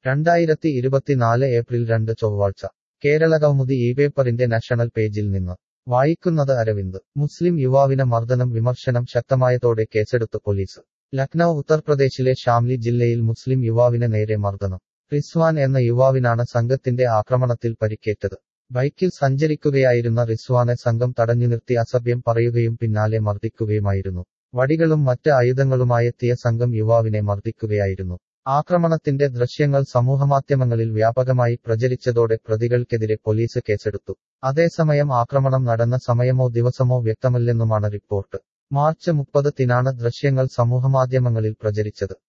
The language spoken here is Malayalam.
രണ്ടായിരത്തി ഇരുപത്തിനാല് ഏപ്രിൽ രണ്ട് ചൊവ്വാഴ്ച കേരളകൗമുദി ഈ പേപ്പറിന്റെ നാഷണൽ പേജിൽ നിന്ന് വായിക്കുന്നത് അരവിന്ദ് മുസ്ലിം യുവാവിന് മർദ്ദനം വിമർശനം ശക്തമായതോടെ കേസെടുത്ത് പോലീസ് ലക്നൌ ഉത്തർപ്രദേശിലെ ഷാംലി ജില്ലയിൽ മുസ്ലിം യുവാവിന് നേരെ മർദ്ദനം റിസ്വാൻ എന്ന യുവാവിനാണ് സംഘത്തിന്റെ ആക്രമണത്തിൽ പരിക്കേറ്റത് ബൈക്കിൽ സഞ്ചരിക്കുകയായിരുന്ന റിസ്വാനെ സംഘം തടഞ്ഞു നിർത്തി അസഭ്യം പറയുകയും പിന്നാലെ മർദ്ദിക്കുകയുമായിരുന്നു വടികളും മറ്റ് ആയുധങ്ങളുമായെത്തിയ സംഘം യുവാവിനെ മർദ്ദിക്കുകയായിരുന്നു ആക്രമണത്തിന്റെ ദൃശ്യങ്ങൾ സമൂഹമാധ്യമങ്ങളിൽ വ്യാപകമായി പ്രചരിച്ചതോടെ പ്രതികൾക്കെതിരെ പോലീസ് കേസെടുത്തു അതേസമയം ആക്രമണം നടന്ന സമയമോ ദിവസമോ വ്യക്തമല്ലെന്നുമാണ് റിപ്പോർട്ട് മാർച്ച് മുപ്പതിനാണ് ദൃശ്യങ്ങൾ സമൂഹമാധ്യമങ്ങളിൽ പ്രചരിച്ചത്